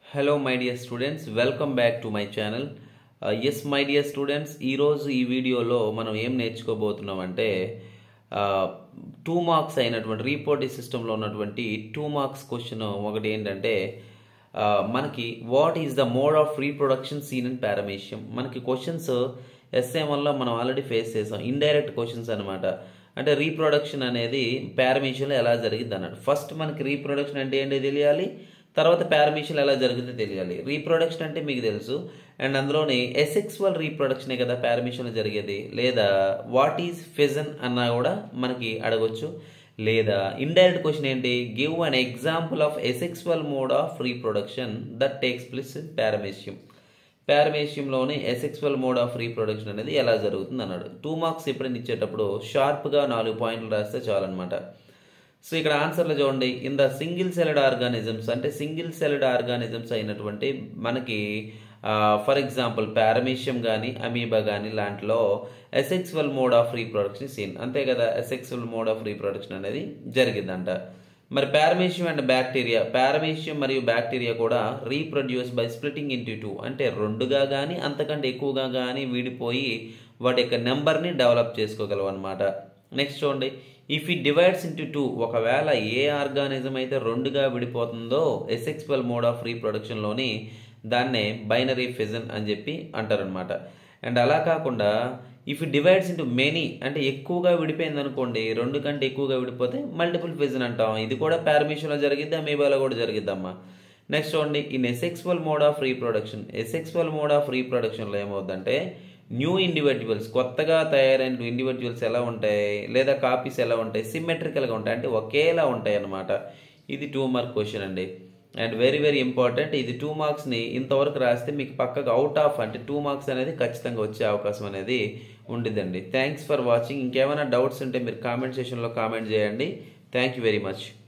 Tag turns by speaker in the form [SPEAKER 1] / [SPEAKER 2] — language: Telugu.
[SPEAKER 1] hello my dear students welcome back to my channel yes my dear students ఈరోజు ఈ వీడియోలో మనం ఏం నేర్చుకోబోతున్నాం అంటే టూ మార్క్స్ అయినటువంటి రీపోర్టీ సిస్టంలో ఉన్నటువంటి టూ మార్క్స్ క్వశ్చన్ ఒకటి ఏంటంటే ఆ, మనకి what is the mode of reproduction seen in paramecium మనకి క్వశ్చన్స్ ఎస్ఎం వల్ల మనం ఆల్రెడీ ఫేస్ చేసాం ఇండైరెక్ట్ క్వశ్చన్స్ అనమాట అంటే రీప్రొడక్షన్ అనేది పారమేషియంలో ఎలా జరిగింది అన్నాడు ఫస్ట్ మనకి రీప్రొడక్షన్ అంటే ఏంటి తెలియాలి తర్వాత పారమేషియల్ ఎలా జరుగుతుందో తెలియాలి రీప్రొడక్షన్ అంటే మీకు తెలుసు అండ్ అందులోని ఎసెక్సువల్ రీప్రొడక్షనే కదా పారమేషియన్లో జరిగేది లేదా వాట్ ఈజ్ ఫిజన్ అన్నా కూడా మనకి అడగొచ్చు లేదా ఇండైరెక్ట్ క్వశ్చన్ ఏంటి give an example of asexual mode of reproduction that takes place in paramecium పారమేషియంలోని ఎసెక్సువల్ మోడ్ ఆఫ్ రీప్రొడక్షన్ అనేది ఎలా జరుగుతుంది అన్నాడు టూ మార్క్స్ ఎప్పుడైనా ఇచ్చేటప్పుడు షార్ప్గా నాలుగు పాయింట్లు రాస్తే చాలన్నమాట సో ఇక్కడ ఆన్సర్లో చూడండి in the single celled organisms అంటే సింగిల్ సెల్డ్ ఆర్గానిజమ్స్ అయినటువంటి మనకి ఫర్ ఎగ్జాంపుల్ పారమేషియం కానీ అమీబా కానీ లాంటిలో asexual mode of reproduction seen అంతే కదా ఎసెక్సువల్ మోడ్ ఆఫ్ రీప్రొడక్షన్ అనేది జరిగిందంట మరి పారమేషియం అండ్ బ్యాక్టీరియా పారమేషియం మరియు బ్యాక్టీరియా కూడా reproduce by splitting into two అంటే రెండుగా కానీ అంతకంటే ఎక్కువగా కానీ విడిపోయి వాటి యొక్క నెంబర్ని డెవలప్ చేసుకోగలవు అనమాట నెక్స్ట్ చూడండి ఇఫ్ ఈ డివైడ్స్ ఇంటూ టూ ఒకవేళ ఏ ఆర్గానిజం అయితే రెండుగా విడిపోతుందో ఎసెక్సువల్ మోడ్ ఆఫ్ రీప్రొడక్షన్లోని దాన్నే బైనరీ ఫిజన్ అని చెప్పి అంటారనమాట అండ్ అలా కాకుండా ఇఫ్ డివైడ్స్ ఇంటూ మెనీ అంటే ఎక్కువగా విడిపోయింది అనుకోండి రెండు కంటే ఎక్కువగా విడిపోతే మల్టిపుల్ ఫిజన్ అంటాం ఇది కూడా పారమేషన్లో జరిగిద్ది అమీబాలో కూడా జరిగిద్దమ్మా నెక్స్ట్ చూడండి in asexual mode of reproduction asexual mode of రీప్రొడక్షన్లో ఏమవుతుందంటే న్యూ ఇండివిజువల్స్ కొత్తగా తయారైన ఇండివిజువల్స్ ఎలా ఉంటాయి లేదా కాపీస్ ఎలా ఉంటాయి సిమెట్రికల్గా ఉంటాయి అంటే ఒకేలా ఉంటాయి అన్నమాట ఇది టూ మార్క్ క్వశ్చన్ అండి అండ్ వెరీ వెరీ ఇంపార్టెంట్ ఇది టూ మార్క్స్ని ఇంతవరకు రాస్తే మీకు పక్కకు అవుట్ ఆఫ్ అంటే టూ మార్క్స్ అనేది ఖచ్చితంగా వచ్చే అవకాశం అనేది ఉండిద్దండి థ్యాంక్స్ ఫర్ వాచింగ్ ఇంకేమైనా డౌట్స్ ఉంటే మీరు కామెంట్ సెషన్లో కామెంట్ చేయండి థ్యాంక్ యూ వెరీ మచ్